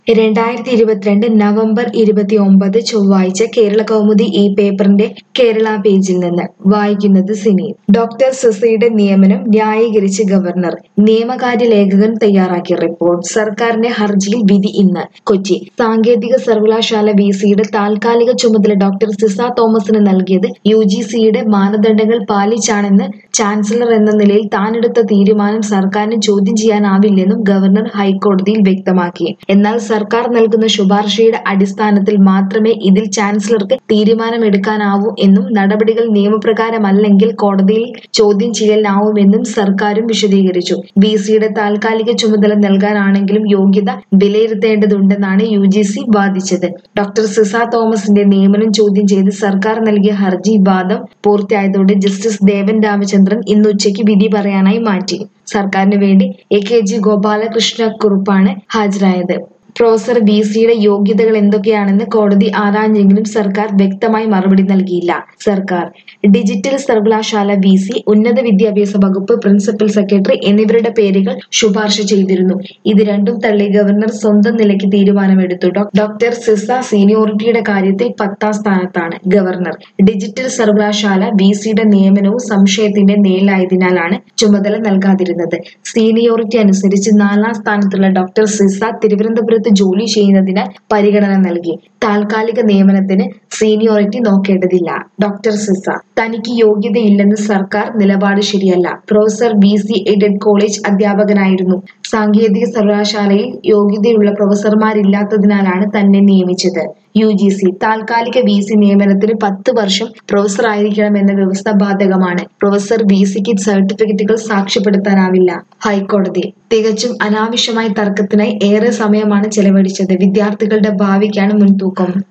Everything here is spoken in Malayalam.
രണ്ടായിരത്തി ഇരുപത്തിരണ്ട് നവംബർ ഇരുപത്തി ഒമ്പത് ചൊവ്വാഴ്ച കേരള കൗമുദി ഈ പേപ്പറിന്റെ കേരള പേജിൽ നിന്ന് വായിക്കുന്നത് സിനി ഡോക്ടർ സിസയുടെ നിയമനം ന്യായീകരിച്ച് ഗവർണർ നിയമകാര്യ ലേഖകൻ തയ്യാറാക്കിയ റിപ്പോർട്ട് സർക്കാരിന്റെ ഹർജിയിൽ വിധി ഇന്ന് കൊച്ചി സാങ്കേതിക സർവകലാശാല വി സിയുടെ താൽക്കാലിക ചുമതല ഡോക്ടർ സിസ തോമസിന് നൽകിയത് യു ജി സിയുടെ മാനദണ്ഡങ്ങൾ പാലിച്ചാണെന്ന് ചാൻസലർ എന്ന നിലയിൽ താനെടുത്ത തീരുമാനം സർക്കാരിന് ചോദ്യം ചെയ്യാനാവില്ലെന്നും ഗവർണർ ഹൈക്കോടതിയിൽ വ്യക്തമാക്കി എന്നാൽ സർക്കാർ നൽകുന്ന ശുപാർശയുടെ അടിസ്ഥാനത്തിൽ മാത്രമേ ഇതിൽ ചാൻസലർക്ക് തീരുമാനമെടുക്കാനാവൂ എന്നും നടപടികൾ നിയമപ്രകാരമല്ലെങ്കിൽ കോടതിയിൽ ചോദ്യം ചെയ്യലിനാവുമെന്നും സർക്കാരും വിശദീകരിച്ചു വി സിയുടെ താൽക്കാലിക ചുമതല നൽകാനാണെങ്കിലും യോഗ്യത വിലയിരുത്തേണ്ടതുണ്ടെന്നാണ് യു ജി സി വാദിച്ചത് ഡോക്ടർ സിസ തോമസിന്റെ നിയമനം ചോദ്യം ചെയ്ത് സർക്കാർ നൽകിയ ഹർജി വാദം പൂർത്തിയായതോടെ ജസ്റ്റിസ് ദേവൻ രാമചന്ദ്രൻ ഇന്ന് ഉച്ചയ്ക്ക് വിധി പറയാനായി മാറ്റി സർക്കാരിന് വേണ്ടി എ കെ ജി ഗോപാലകൃഷ്ണ കുറുപ്പാണ് ഹാജരായത് പ്രൊഫസർ വി സിയുടെ യോഗ്യതകൾ എന്തൊക്കെയാണെന്ന് കോടതി ആരാഞ്ഞെങ്കിലും സർക്കാർ വ്യക്തമായി മറുപടി നൽകിയില്ല സർക്കാർ ഡിജിറ്റൽ സർവകലാശാല വി സി ഉന്നത വിദ്യാഭ്യാസ വകുപ്പ് പ്രിൻസിപ്പൽ സെക്രട്ടറി എന്നിവരുടെ പേരുകൾ ശുപാർശ ചെയ്തിരുന്നു ഇത് രണ്ടും തള്ളി ഗവർണർ സ്വന്തം നിലയ്ക്ക് തീരുമാനമെടുത്തു ഡോ- ഡോക്ടർ സിസ സീനിയോറിറ്റിയുടെ കാര്യത്തിൽ പത്താം സ്ഥാനത്താണ് ഗവർണർ ഡിജിറ്റൽ സർവകലാശാല വി സിയുടെ നിയമനവും സംശയത്തിന്റെ നേലായതിനാലാണ് ചുമതല നൽകാതിരുന്നത് സീനിയോറിറ്റി അനുസരിച്ച് നാലാം സ്ഥാനത്തുള്ള ഡോക്ടർ സിസ തിരുവനന്തപുരത്ത് ജോലി ചെയ്യുന്നതിനാൽ പരിഗണന നൽകി താൽക്കാലിക നിയമനത്തിന് സീനിയോറിറ്റി നോക്കേണ്ടതില്ല ഡോക്ടർ സിസ തനിക്ക് യോഗ്യതയില്ലെന്ന് സർക്കാർ നിലപാട് ശരിയല്ല professor V C aided college അധ്യാപകനായിരുന്നു സാങ്കേതിക സർവകലാശാലയിൽ യോഗ്യതയുള്ള പ്രൊഫസർമാരില്ലാത്തതിനാലാണ് തന്നെ നിയമിച്ചത് യു ജി സി താൽക്കാലിക വി സി നിയമനത്തിന് പത്ത് വർഷം പ്രൊഫസർ ആയിരിക്കണമെന്ന വ്യവസ്ഥ ബാധകമാണ് പ്രൊഫസർ വി സിക്ക് സർട്ടിഫിക്കറ്റുകൾ സാക്ഷ്യപ്പെടുത്താനാവില്ല ഹൈക്കോടതി തികച്ചും അനാവശ്യമായ തർക്കത്തിനായി ഏറെ സമയമാണ് ചെലവഴിച്ചത് വിദ്യാർത്ഥികളുടെ ഭാവിക്കാണ് മുൻതൂക്കം